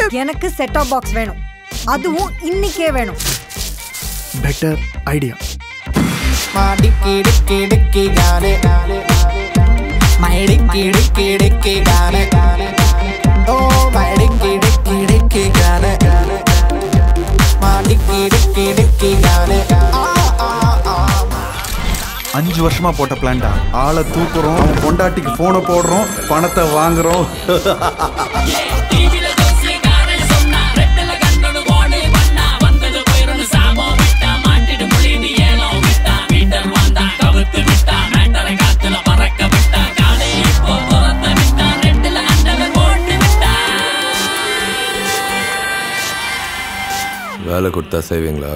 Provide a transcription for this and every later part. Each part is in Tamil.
எனக்கு செட் ஆஃப் பாக்ஸ் வேணும் அதுவும் இன்னிக்கே வேணும் பெட்டர் ஐடியா டிக்கி டிக்கி டிக்கி கானே மை டிக்கி டிக்கி டிக்கி கானே ஓ மை டிக்கி டிக்கி டிக்கி கானே மா டிக்கி டிக்கி டிக்கி கானே ஆ ஆ ஆ அஞ்சு வருஷமா போட்ட பிளான்டா ஆளை தூக்குறோம் அவன் பொண்டாட்டிக்கு போனை போடுறோம் பணத்தை வாங்குறோம் வேலை கொடுத்தா செய்வீங்களா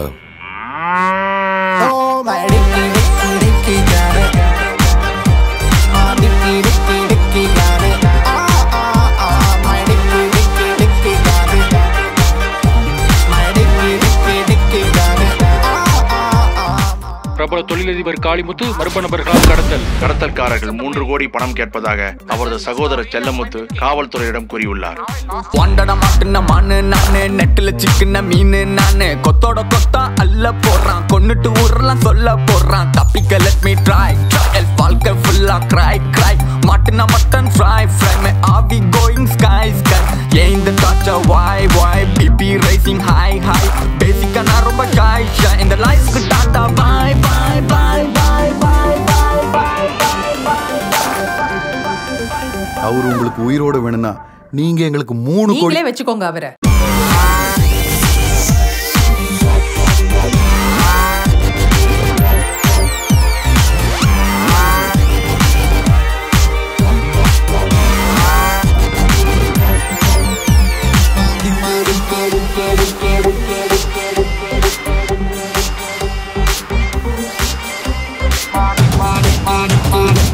ஓ மை டிக்கி டிக்கி டிக்கி கானே மா டிக்கி டிக்கி டிக்கி கானே ஆ ஆ ஆ மை டிக்கி டிக்கி டிக்கி கானே மை டிக்கி டிக்கி டிக்கி கானே ஆ ஆ ஆ பிரபல தொழிலதிபர் காளிமுத்து மர்ம நபர்களால் கடத்தல் கடத்தல்காரர்கள் மூன்று கோடி பணம் கேட்பதாக அவரது சகோதரர் செல்லமுத்து காவல்துறையிடம் கூறியுள்ளார் ஒண்டட மாட்டுன மண்ணு நானு நெட்டுல சிக்கின மீனு நானு கொத்தோட கொத்தா அல்ல போடுறான் கொன்னுட்டு ஊரெல்லாம் சொல்ல போடுறான் தப்பிக்க லெட் மீ ட்ரை ட்ரையல் வாழ்க்கை ஃபுல்லா கிரை கிரை மாட்டுன மட்டன் ஃப்ரை ஃப்ரை மே ஆவி கோயிங் ஸ்கை ஸ்கை ஏன் இந்த தாச்சா why why BP rising high high பேசிக்கா நான் ரொம்ப ஷாய் ஷாய் இந்த லைஃப்க்கு டாட்டா பாய் பாய் பாய் பாய் பாய் பாய் அவர் உங்களுக்கு உயிரோட வேணும்னா நீங்க எங்களுக்கு மூணு கோடி நீங்களே வச்சுக்கோங்க அவரை Money, money, money, money.